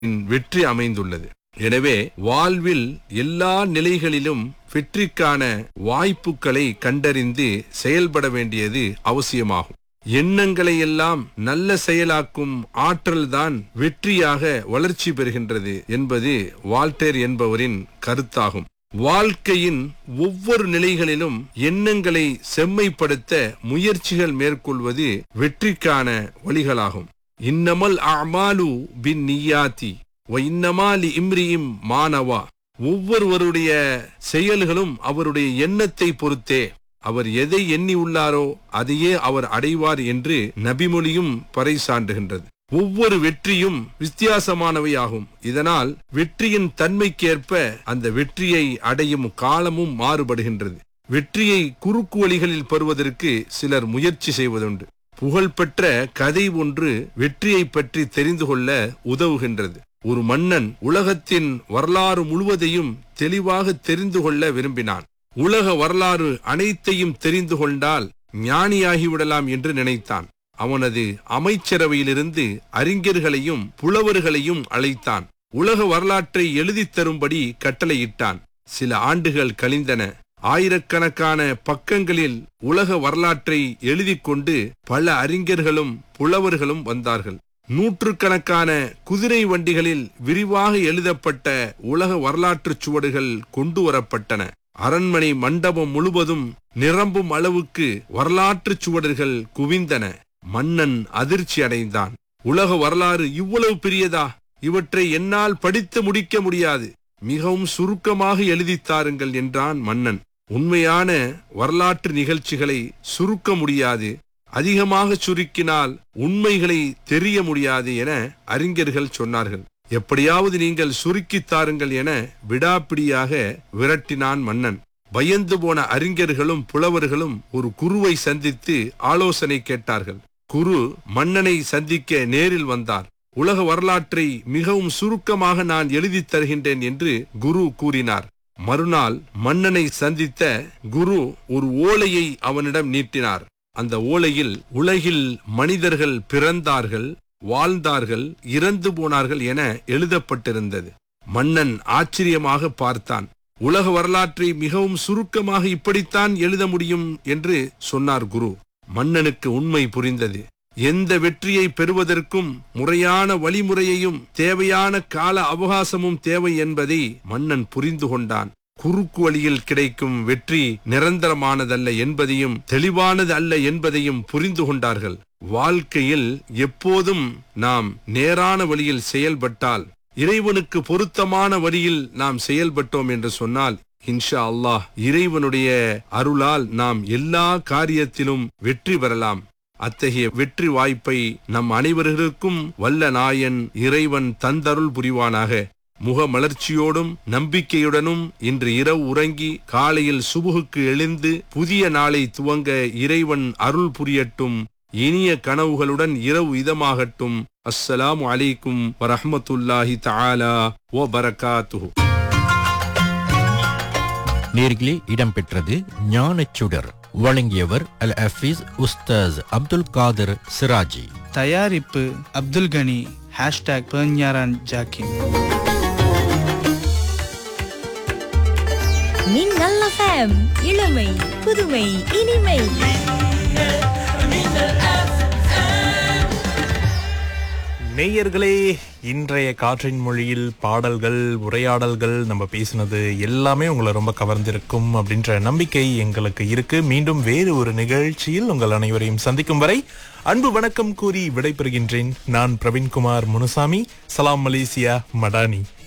வெற்றி அமைந்துள்ளது எனவே வாழ்வில் எல்லா நிலைகளிலும் வெற்றிக்கான வாய்ப்புகளை கண்டறிந்து செயல்பட வேண்டியது அவசியமாகும் எண்ணங்களை எல்லாம் நல்ல செயலாக்கும் ஆற்றல்தான் வெற்றியாக வளர்ச்சி பெறுகின்றது என்பது வால்டேர் என்பவரின் கருத்தாகும் வாழ்க்கையின் ஒவ்வொரு நிலைகளிலும் எண்ணங்களை செம்மைப்படுத்த முயற்சிகள் மேற்கொள்வது வெற்றிக்கான வழிகளாகும் இன்னமல் அமாலு பின் நியாத்தி இன்னமாலி இம்ரியும் மானவா ஒவ்வொருவருடைய செயல்களும் அவருடைய எண்ணத்தை பொறுத்தே அவர் எதை எண்ணி உள்ளாரோ அதையே அவர் அடைவார் என்று நபிமொழியும் பறைசாண்டுகின்றது ஒவ்வொரு வெற்றியும் வித்தியாசமானவையாகும் இதனால் வெற்றியின் தன்மைக்கேற்ப அந்த வெற்றியை அடையும் காலமும் மாறுபடுகின்றது வெற்றியை குறுக்கு வழிகளில் பெறுவதற்கு சிலர் முயற்சி செய்வதுண்டு புகழ்பெற்ற கதை ஒன்று வெற்றியை பற்றி தெரிந்து கொள்ள உதவுகின்றது ஒரு மன்னன் உலகத்தின் வரலாறு முழுவதையும் தெளிவாக தெரிந்து கொள்ள விரும்பினான் உலக வரலாறு அனைத்தையும் தெரிந்து கொண்டால் ஞானியாகிவிடலாம் என்று நினைத்தான் அவனது அமைச்சரவையிலிருந்து அறிஞர்களையும் புலவர்களையும் அழைத்தான் உலக வரலாற்றை எழுதித் தரும்படி கட்டளையிட்டான் சில ஆண்டுகள் கழிந்தன ஆயிரக்கணக்கான பக்கங்களில் உலக வரலாற்றை எழுதிக் கொண்டு பல அறிஞர்களும் புலவர்களும் வந்தார்கள் நூற்றுக்கணக்கான குதிரை வண்டிகளில் விரிவாக எழுதப்பட்ட உலக வரலாற்றுச் சுவடுகள் கொண்டு வரப்பட்டன அரண்மனை மண்டபம் முழுவதும் நிரம்பும் அளவுக்கு வரலாற்றுச் சுவடுகள் குவிந்தன மன்னன் அதிர்ச்சி அடைந்தான் உலக வரலாறு இவ்வளவு பெரியதா இவற்றை என்னால் படித்து முடிக்க முடியாது மிகவும் சுருக்கமாக எழுதித் தாருங்கள் என்றான் மன்னன் உண்மையான வரலாற்று நிகழ்ச்சிகளை சுருக்க முடியாது அதிகமாக சுருக்கினால் உண்மைகளை தெரிய முடியாது என அறிஞர்கள் சொன்னார்கள் எப்படியாவது நீங்கள் சுருக்கித் தாருங்கள் என விடாப்பிடியாக விரட்டினான் மன்னன் பயந்து போன அறிஞர்களும் புலவர்களும் ஒரு குருவை சந்தித்து ஆலோசனை கேட்டார்கள் குரு மன்னனை சந்திக்க நேரில் வந்தார் உலக வரலாற்றை மிகவும் சுருக்கமாக நான் எழுதித் தருகின்றேன் என்று குரு கூறினார் மறுநாள் மன்னனை சந்தித்த குரு ஒரு ஓலையை அவனிடம் நீட்டினார் அந்த ஓலையில் உலகில் மனிதர்கள் பிறந்தார்கள் வாழ்ந்தார்கள் இறந்து போனார்கள் என எழுதப்பட்டிருந்தது மன்னன் ஆச்சரியமாக பார்த்தான் உலக வரலாற்றை மிகவும் சுருக்கமாக இப்படித்தான் எழுத முடியும் என்று சொன்னார் குரு மன்னனுக்கு உண்மை புரிந்தது எந்த வெற்றியை பெறுவதற்கும் முறையான வழிமுறையையும் தேவையான கால அவகாசமும் தேவை என்பதை மன்னன் புரிந்து கொண்டான் குறுக்கு வழியில் கிடைக்கும் வெற்றி நிரந்தரமானதல்ல என்பதையும் தெளிவானது அல்ல என்பதையும் புரிந்து கொண்டார்கள் வாழ்க்கையில் எப்போதும் நாம் நேரான வழியில் செயல்பட்டால் இறைவனுக்கு பொருத்தமான வழியில் நாம் செயல்பட்டோம் என்று சொன்னால் இன்ஷா அல்லாஹ் இறைவனுடைய அருளால் நாம் எல்லா காரியத்திலும் வெற்றி பெறலாம் அத்தகைய வெற்றி வாய்ப்பை நம் அனைவர்களுக்கும் வல்ல நாயன் இறைவன் தந்தருள் புரிவானாக முகமலர்ச்சியோடும் நம்பிக்கையுடனும் இன்று இரவு உறங்கி காலையில் சுபுகுக்கு எழுந்து புதிய நாளை துவங்க இறைவன் அருள் புரியட்டும் இனிய கனவுகளுடன் இரவு இதமாகட்டும் அஸ்ஸலாமு அலைக்கும் வரஹ்மத்துல்லாஹி தஆலா வ பரகாத்துஹு நேர்களே இடம்பெற்றது ஞானச்சுடர் வழங்கியவர் அல் ஹஃபீஸ் உஸ்தாஸ் அப்துல் காதர் சிராஜி தயாரிப்பு அப்துல் கனி ஹேஷ்டாக் பெர்ஞாரான் ஜாக்கிம் மின்னல் எஃப்எம் இளமை புதுமை இனிமை நேயர்களே இன்றைய காற்றின் மொழியில் பாடல்கள் உரையாடல்கள் நம்ம பேசினது எல்லாமே உங்களை ரொம்ப கவர்ந்திருக்கும் அப்படின்ற நம்பிக்கை எங்களுக்கு இருக்கு மீண்டும் வேறு ஒரு நிகழ்ச்சியில் உங்கள் அனைவரையும் சந்திக்கும் வரை அன்பு வணக்கம் கூறி விடைபெறுகின்றேன் நான் பிரவீன்குமார் முனுசாமி சலாம் மலேசியா மடானி